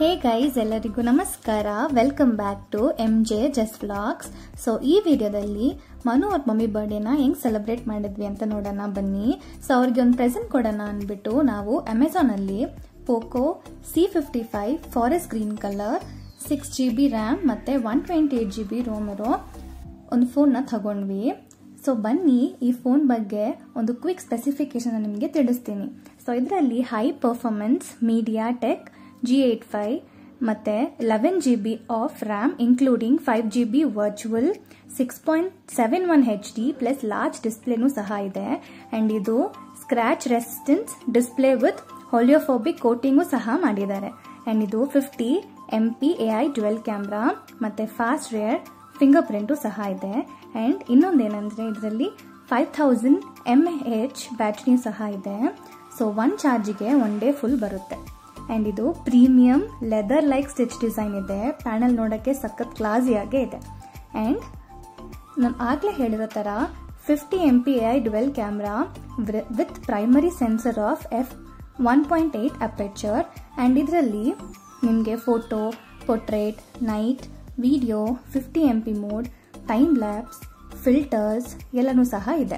ಹೇ guys ಎಲ್ಲರಿಗೂ ನಮಸ್ಕಾರ welcome back to M J just vlogs so ಈ ವಿಡಿಯೋದಲ್ಲಿ ಮನು ಅವ್ರ ಮಮ್ಮಿ ಬರ್ಡೇನ ಹೆಂಗ್ ಸೆಲೆಬ್ರೇಟ್ ಮಾಡಿದ್ವಿ ಅಂತ ನೋಡೋಣ ಬನ್ನಿ ಸೊ ಅವ್ರಿಗೆ ಒಂದು ಪ್ರೆಸೆಂಟ್ ಕೊಡೋಣ ಅಂದ್ಬಿಟ್ಟು ನಾವು ಅಮೆಝಾನ್ ಅಲ್ಲಿ Poco C fifty five forest green colour six G B RAM ಮತ್ತೆ one twenty eight G B ROM ಇರೋ ಒಂದು ಫೋನ್ನ ತಗೊಂಡ್ವಿ ಸೊ ಬನ್ನಿ ಈ ಫೋನ್ ಬಗ್ಗೆ ಒಂದು ಕ್ವಿಕ್ ಸ್ಪೆಸಿಫಿಕೇಶನ್ ನಿಮಗೆ ತಿಳಿಸ್ತೀನಿ ಸೊ ಇದರಲ್ಲಿ high performance MediaTek G eight five ಮತ್ತು eleven G B of RAM including five G B virtual six point seven one H D plus large ಡಿಸ್ಪ್ಲೇನೂ ಸಹ ಇದೆ ಆ್ಯಂಡ್ ಇದು scratch resistance display with oleophobic coating ಸಹ ಮಾಡಿದ್ದಾರೆ and ಇದು fifty M P A I dual camera ಮತ್ತು fast rear fingerprint ಸಹ ಇದೆ ಆ್ಯಂಡ್ ಇನ್ನೊಂದೇನೆಂದರೆ ಇದರಲ್ಲಿ five thousand M H battery ಸಹ ಇದೆ ಸೊ ಒನ್ ಚಾರ್ಜಿಗೆ ಒನ್ ಡೇ ಫುಲ್ ಬರುತ್ತೆ ಆ್ಯಂಡ್ ಇದು premium leather like stitch design ಇದೆ ಪ್ಯಾನಲ್ ನೋಡೋಕ್ಕೆ ಸಖತ್ ಕ್ಲಾಸಿಯಾಗೇ ಇದೆ ಆ್ಯಂಡ್ ನಾನು ಆಗಲೇ ಹೇಳಿರೋ ಥರ fifty M P I dual camera with primary sensor of F one point eight aperture and ಇದರಲ್ಲಿ ನಿಮಗೆ photo portrait night video fifty M P mode time lapse filters ಎಲ್ಲನೂ ಸಹ ಇದೆ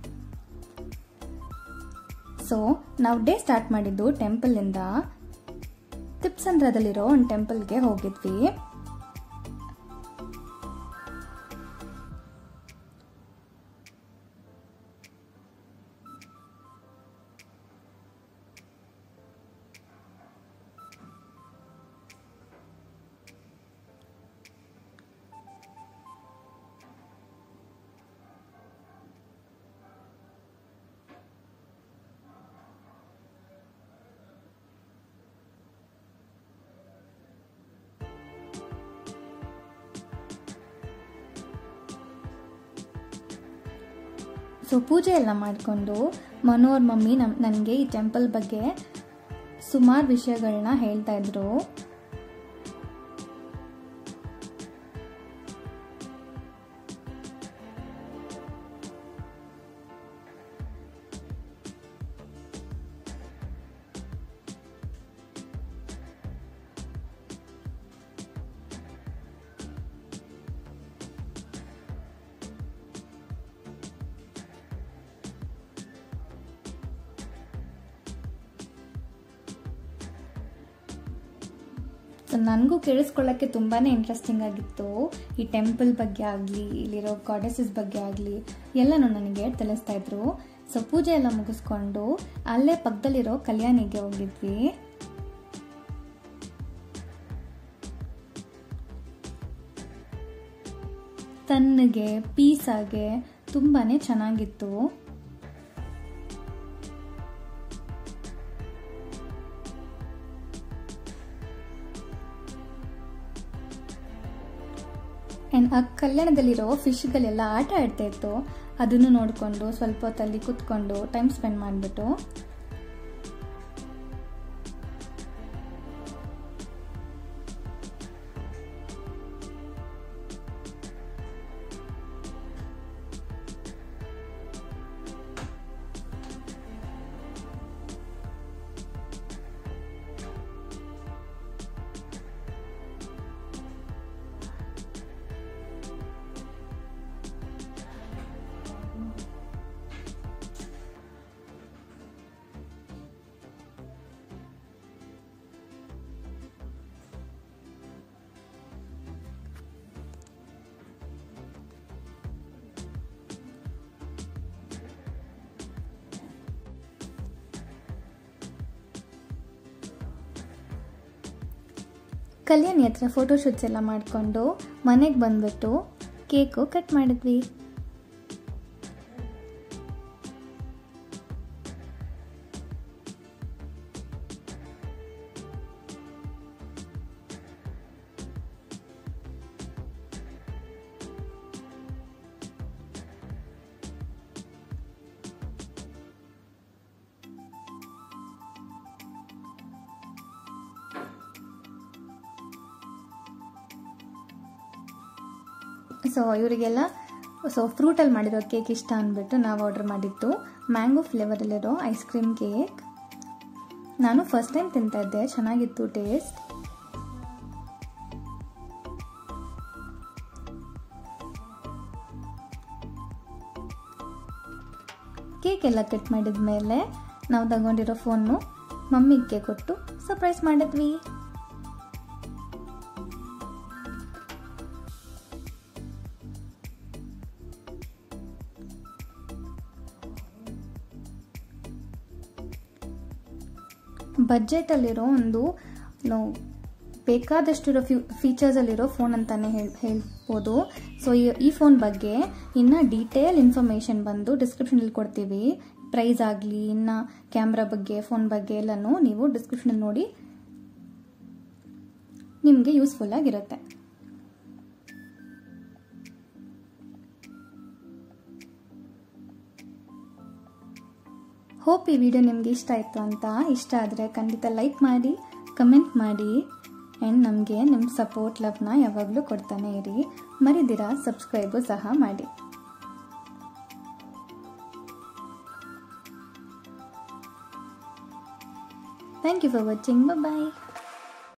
ಸೊ ನಾವು ಡೇ ಸ್ಟಾರ್ಟ್ ಮಾಡಿದ್ದು ಟೆಂಪಲಿಂದ ತಿಪ್ಸಂದ್ರದಲ್ಲಿರೋ ಒಂದು ಟೆಂಪಲ್ಗೆ ಹೋಗಿದ್ವಿ ಸೊ ಪೂಜೆ ಎಲ್ಲ ಮಾಡಿಕೊಂಡು ಮನೋರ್ ಮಮ್ಮಿ ನಮ್ ನನಗೆ ಈ ಟೆಂಪಲ್ ಬಗ್ಗೆ ಸುಮಾರು ವಿಷಯಗಳನ್ನ ಹೇಳ್ತಾ ಇದ್ರು ಸೊ ನನಗೂ ಕೇಳಿಸ್ಕೊಳ್ಳೋಕ್ಕೆ ತುಂಬಾ ಇಂಟ್ರೆಸ್ಟಿಂಗ್ ಆಗಿತ್ತು ಈ ಟೆಂಪಲ್ ಬಗ್ಗೆ ಆಗಲಿ ಇಲ್ಲಿರೋ ಗಾಡೆಸಸ್ ಬಗ್ಗೆ ಆಗಲಿ ಎಲ್ಲನೂ ನನಗೆ ತಿಳಿಸ್ತಾ ಇದ್ರು ಸೊ ಪೂಜೆ ಎಲ್ಲ ಮುಗಿಸ್ಕೊಂಡು ಅಲ್ಲೇ ಪಕ್ಕದಲ್ಲಿರೋ ಕಲ್ಯಾಣಿಗೆ ಹೋಗಿದ್ವಿ ತಣ್ಣಗೆ ಪೀಸಾಗೆ ತುಂಬಾ ಚೆನ್ನಾಗಿತ್ತು ಆ್ಯಂಡ್ ಆ ಕಲ್ಯಾಣದಲ್ಲಿರೋ ಫಿಶ್ಗಳೆಲ್ಲ ಆಟ ಆಡ್ತಾ ಇತ್ತು ಅದನ್ನು ನೋಡಿಕೊಂಡು ಸ್ವಲ್ಪ ಹೊತ್ತಲ್ಲಿ ಕುತ್ಕೊಂಡು ಟೈಮ್ ಸ್ಪೆಂಡ್ ಮಾಡಿಬಿಟ್ಟು ಕಲ್ಯಾಣಿ ಹತ್ರ ಫೋಟೋಶೂಟ್ಸ್ ಎಲ್ಲ ಮಾಡಿಕೊಂಡು ಮನೆಗೆ ಬಂದ್ಬಿಟ್ಟು ಕೇಕು ಕಟ್ ಮಾಡಿದ್ವಿ ಸೊ ಇವರಿಗೆಲ್ಲ ಸೊ ಫ್ರೂಟಲ್ಲಿ ಮಾಡಿರೋ ಕೇಕ್ ಇಷ್ಟ ಅಂದ್ಬಿಟ್ಟು ನಾವು ಆರ್ಡರ್ ಮಾಡಿದ್ದು ಮ್ಯಾಂಗೋ ಫ್ಲೇವರಲ್ಲಿರೋ ಐಸ್ ಕ್ರೀಮ್ ಕೇಕ್ ನಾನು ಫಸ್ಟ್ ಟೈಮ್ ತಿಂತಾ ಇದ್ದೆ ಚೆನ್ನಾಗಿತ್ತು ಟೇಸ್ಟ್ ಕೇಕ್ ಎಲ್ಲ ಕಟ್ ಮಾಡಿದ ಮೇಲೆ ನಾವು ತಗೊಂಡಿರೋ ಫೋನು ಮಮ್ಮಿಗೆ ಕೊಟ್ಟು ಸರ್ಪ್ರೈಸ್ ಮಾಡಿದ್ವಿ ಬಜೆಟಲ್ಲಿರೋ ಒಂದು ನಾವು ಬೇಕಾದಷ್ಟಿರೋ ಫ್ಯೂ ಫೀಚರ್ಸಲ್ಲಿರೋ ಫೋನ್ ಅಂತಲೇ ಹೇಳಿ ಹೇಳ್ಬೋದು ಸೊ ಈ ಫೋನ್ ಬಗ್ಗೆ ಇನ್ನು ಡೀಟೇಲ್ ಇನ್ಫಾರ್ಮೇಷನ್ ಬಂದು ಡಿಸ್ಕ್ರಿಪ್ಷನಲ್ಲಿ ಕೊಡ್ತೀವಿ ಪ್ರೈಸ್ ಆಗಲಿ ಇನ್ನು ಕ್ಯಾಮ್ರಾ ಬಗ್ಗೆ ಫೋನ್ ಬಗ್ಗೆ ಎಲ್ಲನೂ ನೀವು ಡಿಸ್ಕ್ರಿಪ್ಷನಲ್ಲಿ ನೋಡಿ ನಿಮಗೆ ಯೂಸ್ಫುಲ್ ಆಗಿರುತ್ತೆ ಹೋಪ್ ಈ ವಿಡಿಯೋ ನಿಮಗೆ ಇಷ್ಟ ಆಯಿತು ಅಂತ ಇಷ್ಟ ಆದರೆ ಖಂಡಿತ ಲೈಕ್ ಮಾಡಿ ಕಮೆಂಟ್ ಮಾಡಿ ಆ್ಯಂಡ್ ನಮಗೆ ನಿಮ್ಮ ಸಪೋರ್ಟ್ ಲವ್ನ ಯಾವಾಗಲೂ ಕೊಡ್ತಾನೆ ಇರಿ ಮರಿದಿರ ಸಬ್ಸ್ಕ್ರೈಬು ಸಹ ಮಾಡಿ thank you for watching bye